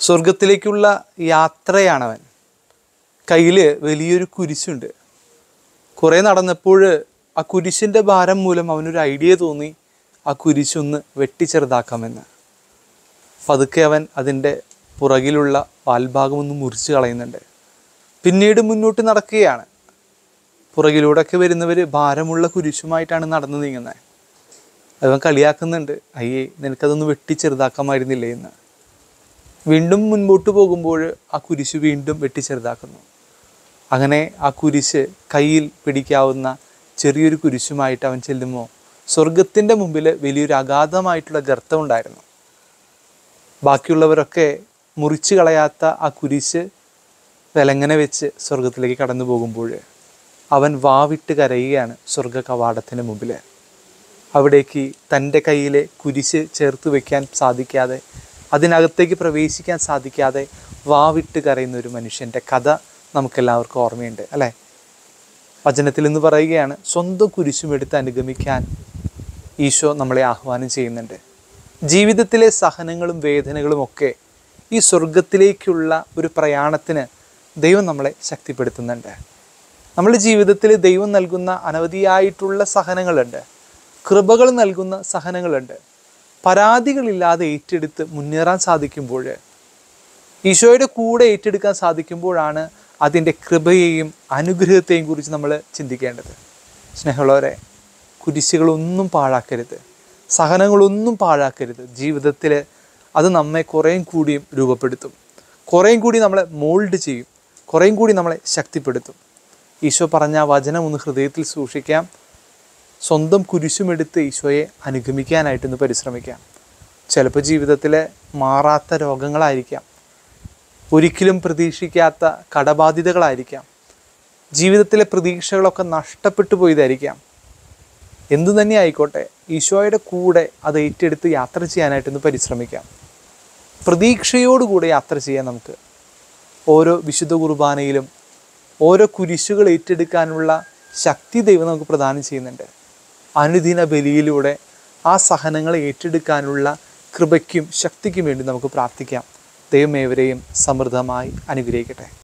സ്വർഗത്തിലേക്കുള്ള യാത്രയാണവൻ കയ്യിൽ വലിയൊരു കുരിശുണ്ട് കുറേ നടന്നപ്പോൾ ആ കുരിശിൻ്റെ ഭാരം മൂലം അവനൊരു ഐഡിയ തോന്നി ആ കുരിശൊന്ന് വെട്ടിച്ചെറുതാക്കാമെന്ന് പതുക്കെ അവൻ അതിൻ്റെ പുറകിലുള്ള വാൽഭാഗം ഒന്ന് മുറിച്ച് കളയുന്നുണ്ട് പിന്നീട് മുന്നോട്ട് നടക്കുകയാണ് പുറകിലൂടെയൊക്കെ വരുന്നവർ ഭാരമുള്ള കുരിശുമായിട്ടാണ് നടന്നു നീങ്ങുന്നത് അവൻ കളിയാക്കുന്നുണ്ട് അയ്യേ നിനക്കതൊന്ന് വെട്ടി ചെറുതാക്കാമായിരുന്നില്ലേ എന്ന് വീണ്ടും മുൻപോട്ട് പോകുമ്പോൾ ആ കുരിശ് വീണ്ടും വെട്ടി ചെറുതാക്കുന്നു അങ്ങനെ ആ കുരിശ് കയ്യിൽ പിടിക്കാവുന്ന ചെറിയൊരു കുരിശുമായിട്ട് അവൻ ചെല്ലുമ്പോൾ സ്വർഗത്തിൻ്റെ മുമ്പിൽ വലിയൊരു അഗാധമായിട്ടുള്ള ഗർത്തം ഉണ്ടായിരുന്നു ബാക്കിയുള്ളവരൊക്കെ മുറിച്ചു കളയാത്ത ആ കുരിശ് വിലങ്ങനെ വെച്ച് സ്വർഗത്തിലേക്ക് കടന്നു പോകുമ്പോൾ അവൻ വാവിട്ട് കരയുകയാണ് സ്വർഗ കവാടത്തിന് മുമ്പിൽ അവിടേക്ക് തൻ്റെ കയ്യിലെ കുരിശ് ചേർത്ത് വെക്കാൻ സാധിക്കാതെ അതിനകത്തേക്ക് പ്രവേശിക്കാൻ സാധിക്കാതെ വാവിട്ട് കരയുന്ന ഒരു മനുഷ്യൻ്റെ കഥ നമുക്കെല്ലാവർക്കും ഓർമ്മയുണ്ട് അല്ലേ വചനത്തിൽ നിന്ന് പറയുകയാണ് സ്വന്തം കുരിശും എടുത്ത് അനുഗമിക്കാൻ ഈശോ നമ്മളെ ആഹ്വാനം ചെയ്യുന്നുണ്ട് ജീവിതത്തിലെ സഹനങ്ങളും വേദനകളും ഒക്കെ ഈ സ്വർഗത്തിലേക്കുള്ള ഒരു പ്രയാണത്തിന് ദൈവം നമ്മളെ ശക്തിപ്പെടുത്തുന്നുണ്ട് നമ്മുടെ ജീവിതത്തിൽ ദൈവം നൽകുന്ന അനവധിയായിട്ടുള്ള സഹനങ്ങളുണ്ട് കൃപകൾ നൽകുന്ന സഹനങ്ങളുണ്ട് പരാതികളില്ലാതെ ഏറ്റെടുത്ത് മുന്നേറാൻ സാധിക്കുമ്പോൾ ഈശോയുടെ കൂടെ ഏറ്റെടുക്കാൻ സാധിക്കുമ്പോഴാണ് അതിൻ്റെ കൃപയെയും അനുഗ്രഹത്തെയും കുറിച്ച് നമ്മൾ ചിന്തിക്കേണ്ടത് സ്നേഹമുള്ളവരെ കുരിശുകളൊന്നും പാഴാക്കരുത് സഹനങ്ങളൊന്നും പാഴാക്കരുത് ജീവിതത്തിൽ അത് നമ്മെ കുറേയും കൂടിയും രൂപപ്പെടുത്തും കുറേയും കൂടി നമ്മളെ മോൾഡ് ചെയ്യും കുറേയും കൂടി നമ്മളെ ശക്തിപ്പെടുത്തും ഈശോ പറഞ്ഞ ആ വചനം ഒന്ന് ഹൃദയത്തിൽ സൂക്ഷിക്കാം സ്വന്തം കുരിശുമെടുത്ത് ഈശോയെ അനുഗമിക്കാനായിട്ടൊന്ന് പരിശ്രമിക്കാം ചിലപ്പോൾ ജീവിതത്തിലെ മാറാത്ത രോഗങ്ങളായിരിക്കാം ഒരിക്കലും പ്രതീക്ഷിക്കാത്ത കടബാധ്യതകളായിരിക്കാം ജീവിതത്തിലെ പ്രതീക്ഷകളൊക്കെ നഷ്ടപ്പെട്ടു പോയതായിരിക്കാം എന്തു തന്നെ ആയിക്കോട്ടെ ഈശോയുടെ കൂടെ അത് ഏറ്റെടുത്ത് യാത്ര ചെയ്യാനായിട്ടൊന്ന് പരിശ്രമിക്കാം പ്രതീക്ഷയോടുകൂടെ യാത്ര ചെയ്യാൻ നമുക്ക് ഓരോ വിശുദ്ധ കുർബാനയിലും ഓരോ കുരിശുകൾ ഏറ്റെടുക്കാനുള്ള ശക്തി ദൈവം നമുക്ക് പ്രദാനം ചെയ്യുന്നുണ്ട് അനുദിന ബലിയിലൂടെ ആ സഹനങ്ങളെ ഏറ്റെടുക്കാനുള്ള കൃപയ്ക്കും ശക്തിക്കും വേണ്ടി നമുക്ക് പ്രാർത്ഥിക്കാം ദൈവം ഏവരെയും സമൃദ്ധമായി അനുഗ്രഹിക്കട്ടെ